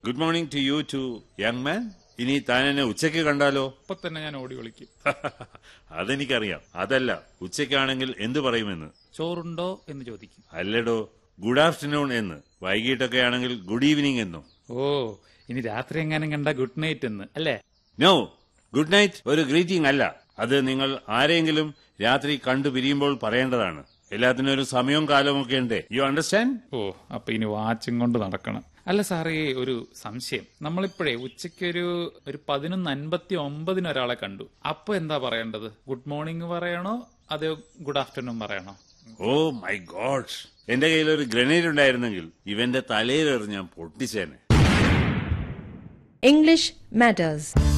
Good morning to you too young man ഇനി താൻ എന്നെ ഉച്ചയ്ക്ക് കണ്ടാലോ അപ്പൊ തന്നെ ഞാൻ ഓടി വിളിക്കും അതെനിക്കറിയാം അതല്ല ഉച്ചയ്ക്കാണെങ്കിൽ എന്തു പറയുമെന്ന് ചോറുണ്ടോ എന്ന് ചോദിക്കും അല്ലടോ ഗുഡ് ആഫ്റ്റർനൂൺ എന്ന് വൈകിട്ടൊക്കെ ആണെങ്കിൽ ഗുഡ് ഈവനിങ് എന്നും ഓ ഇനി രാത്രി എങ്ങാനും കണ്ട ഗുഡ് നൈറ്റ് എന്ന് അല്ലേ നോ ഗുഡ് നൈറ്റ് ഒരു ഗ്രീറ്റിംഗ് അല്ല അത് നിങ്ങൾ ആരെങ്കിലും രാത്രി കണ്ടു പിരിയുമ്പോൾ പറയേണ്ടതാണ് എല്ലാത്തിനും ഒരു സമയവും കാലവും ഒക്കെ ഉണ്ട് യു അണ്ടർസ്റ്റാൻഡ് ഓ അപ്പൊ ഇനി വാച്ചും കൊണ്ട് നടക്കണം അല്ല സാറേ ഒരു സംശയം നമ്മളിപ്പോഴേ ഉച്ചയ്ക്ക് ഒരു ഒരു പതിനൊന്ന് അൻപത്തി ഒമ്പതിന് ഒരാളെ കണ്ടു അപ്പൊ എന്താ പറയേണ്ടത് ഗുഡ് മോർണിംഗ് പറയണോ അതോ ഗുഡ് ആഫ്റ്റർനൂൺ പറയണോ ഓ മൈ ഗോഡ് എന്റെ കയ്യിൽ ഒരു ഗ്രനേഡ് ഉണ്ടായിരുന്നെങ്കിൽ ഇവന്റെ തലയിലെറിഞ്ഞ് ഞാൻ പൊട്ടിച്ചേനെ English matters.